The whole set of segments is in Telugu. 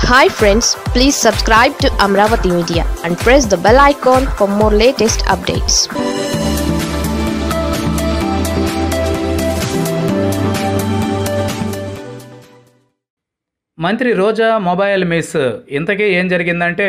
hi friends please subscribe to Amaravati media and press the bell icon for more latest updates మంత్రి రోజా మొబైల్ మిస్ ఇంతకీ ఏం జరిగిందంటే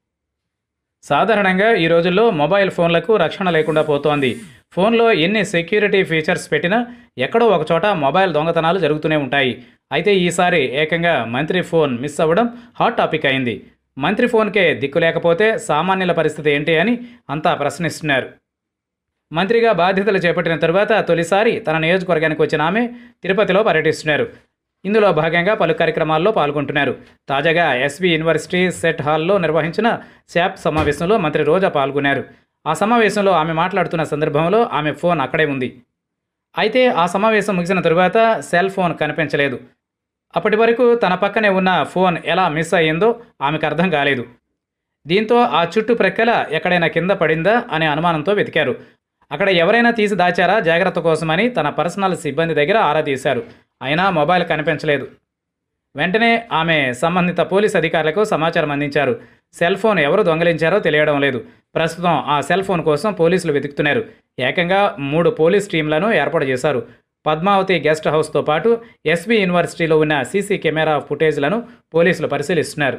సాధారణంగా ఈ రోజుల్లో మొబైల్ ఫోన్లకు రక్షణ లేకుండా పోతోంది ఫోన్లో ఎన్ని సెక్యూరిటీ ఫీచర్స్ పెట్టినా ఎక్కడో ఒక చోట మొబైల్ దొంగతనాలు జరుగుతూనే ఉంటాయి అయితే ఈసారి ఏకంగా మంత్రి ఫోన్ మిస్ అవ్వడం హాట్ టాపిక్ అయింది మంత్రి ఫోన్కే దిక్కు లేకపోతే సామాన్యుల పరిస్థితి ఏంటి అని అంతా ప్రశ్నిస్తున్నారు మంత్రిగా బాధ్యతలు చేపట్టిన తరువాత తొలిసారి తన నియోజకవర్గానికి వచ్చిన ఆమె తిరుపతిలో పర్యటిస్తున్నారు ఇందులో భాగంగా పలు కార్యక్రమాల్లో పాల్గొంటున్నారు తాజాగా ఎస్వి యూనివర్సిటీ సెట్ హాల్లో నిర్వహించిన శాప్ సమావేశంలో మంత్రి రోజా పాల్గొన్నారు ఆ సమావేశంలో ఆమె మాట్లాడుతున్న సందర్భంలో ఆమె ఫోన్ అక్కడే ఉంది అయితే ఆ సమావేశం ముగిసిన తరువాత సెల్ ఫోన్ కనిపించలేదు అప్పటి వరకు తన పక్కనే ఉన్న ఫోన్ ఎలా మిస్ అయ్యిందో ఆమెకు అర్థం కాలేదు దీంతో ఆ చుట్టుప్రక్కల ఎక్కడైనా కింద పడిందా అనే అనుమానంతో వెతికారు అక్కడ ఎవరైనా తీసి దాచారా జాగ్రత్త కోసమని తన పర్సనల్ సిబ్బంది దగ్గర ఆరా తీశారు అయినా మొబైల్ కనిపించలేదు వెంటనే ఆమె సంబంధిత పోలీస్ అధికారులకు సమాచారం అందించారు సెల్ ఫోన్ ఎవరు దొంగలించారో తెలియడం లేదు ప్రస్తుతం ఆ సెల్ ఫోన్ కోసం పోలీసులు వెతుకుతున్నారు ఏకంగా మూడు పోలీస్ టీంలను ఏర్పాటు చేశారు పద్మావతి గెస్ట్ హౌస్తో పాటు ఎస్వి యూనివర్సిటీలో ఉన్న సీసీ కెమెరా ఫుటేజ్లను పోలీసులు పరిశీలిస్తున్నారు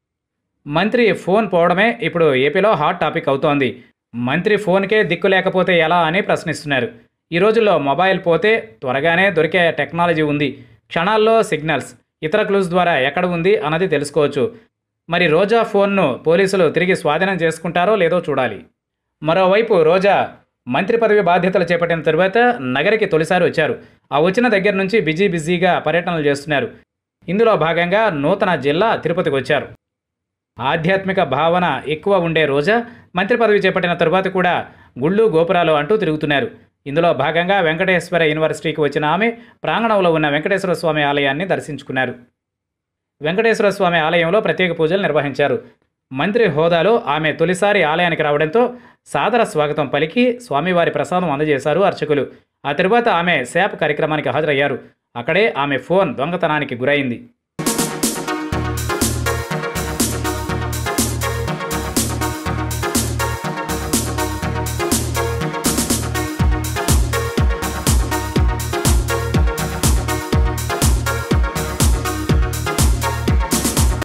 మంత్రి ఫోన్ పోవడమే ఇప్పుడు ఏపీలో హాట్ టాపిక్ అవుతోంది మంత్రి ఫోన్కే దిక్కు లేకపోతే ఎలా అని ప్రశ్నిస్తున్నారు ఈ రోజుల్లో మొబైల్ పోతే త్వరగానే దొరికే టెక్నాలజీ ఉంది క్షణాల్లో సిగ్నల్స్ ఇతర క్లూస్ ద్వారా ఎక్కడ ఉంది అన్నది తెలుసుకోవచ్చు మరి రోజా ఫోన్ను పోలీసులు తిరిగి స్వాధీనం చేసుకుంటారో లేదో చూడాలి మరోవైపు రోజా మంత్రి పదవి బాధ్యతలు చేపట్టిన తరువాత నగరికి తొలిసారి వచ్చారు ఆ వచ్చిన దగ్గర నుంచి బిజీ బిజీగా పర్యటనలు చేస్తున్నారు ఇందులో భాగంగా నూతన జిల్లా తిరుపతికి వచ్చారు ఆధ్యాత్మిక భావన ఎక్కువ ఉండే రోజా మంత్రి పదవి చేపట్టిన తరువాత కూడా గుళ్ళు గోపురాలు అంటూ తిరుగుతున్నారు ఇందులో భాగంగా వెంకటేశ్వర యూనివర్సిటీకి వచ్చిన ఆమె ప్రాంగణంలో ఉన్న వెంకటేశ్వర స్వామి ఆలయాన్ని దర్శించుకున్నారు వెంకటేశ్వర స్వామి ఆలయంలో ప్రత్యేక పూజలు నిర్వహించారు మంత్రి హోదాలో ఆమె తొలిసారి ఆలయానికి రావడంతో సాదర స్వాగతం పలికి స్వామివారి ప్రసాదం అందజేశారు అర్చకులు ఆ తరువాత ఆమె శాప్ కార్యక్రమానికి హాజరయ్యారు అక్కడే ఆమె ఫోన్ దొంగతనానికి గురైంది